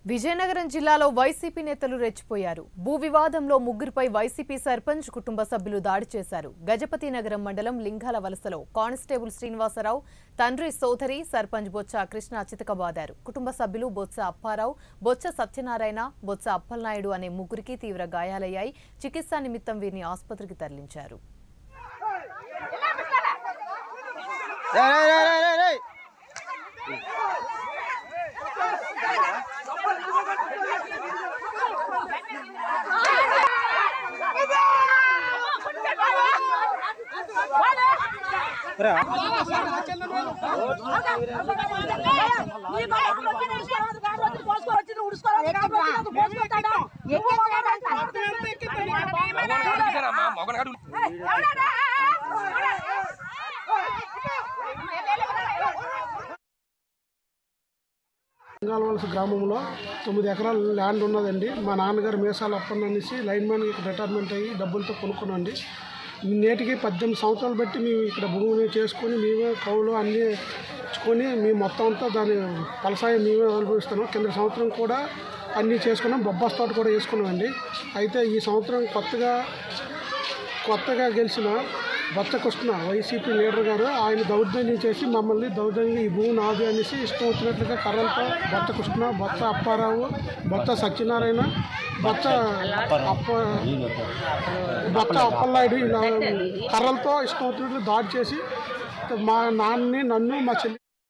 విజయనగరం జిల్లాలో వైసీపీ నేతలు రెచ్చిపోయారు భూ వివాదంలో ముగ్గురిపై వైసీపీ సర్పంచ్ కుటుంబ సభ్యులు దాడి చేశారు గజపతి నగరం మండలం లింగాల వలసలో కానిస్టేబుల్ శ్రీనివాసరావు తండ్రి సోదరి సర్పంచ్ బొత్స కృష్ణ చితకబాదారు కుటుంబ సభ్యులు బొత్స అప్పారావు బొత్స సత్యనారాయణ బొత్స అప్పలనాయుడు అనే ముగ్గురికి తీవ్ర గాయాలయ్యాయి చికిత్సా నిమిత్తం వీరిని ఆసుపత్రికి తరలించారు రేయ్, రేయ్, రేయ్, రేయ్, రేయ్. రా. లింగాలవలస గ్రామంలో తొమ్మిది ఎకరాల ల్యాండ్ ఉన్నదండి మా నాన్నగారు మీసాలు అప్పన్న అనేసి లైన్ మ్యాన్ రిటైర్మెంట్ అయ్యి డబ్బులతో కొనుక్కున్నాండి నేటికి పద్దెనిమిది సంవత్సరాలు బట్టి మేము ఇక్కడ భూమిని చేసుకొని మేమే కౌలు అన్నీ ఇచ్చుకొని మేము మొత్తం అంతా దాని ఫలసాయం మేమే అనుభవిస్తున్నాం కింద సంవత్సరం కూడా అన్నీ చేసుకున్నాం బొబ్బాస్ తోట కూడా వేసుకున్నామండి అయితే ఈ సంవత్సరం కొత్తగా కొత్తగా గెలిచిన బొత్స కృష్ణ వైసీపీ లీడర్ గారు ఆయన దౌర్జన్యం చేసి మమ్మల్ని దౌర్జన్యం ఈ భూమి నాది అనేసి ఇష్టం వచ్చినట్లుగా కర్రలతో బొత్స కృష్ణ బొత్స అప్పారావు బొత్స సత్యనారాయణ బొత్స అప్ప బొత్స అప్పలనాయుడు ఇలా కర్రలతో ఇష్టం వచ్చినట్లు దాడి చేసి మా నాన్నని నన్ను మా చెల్లి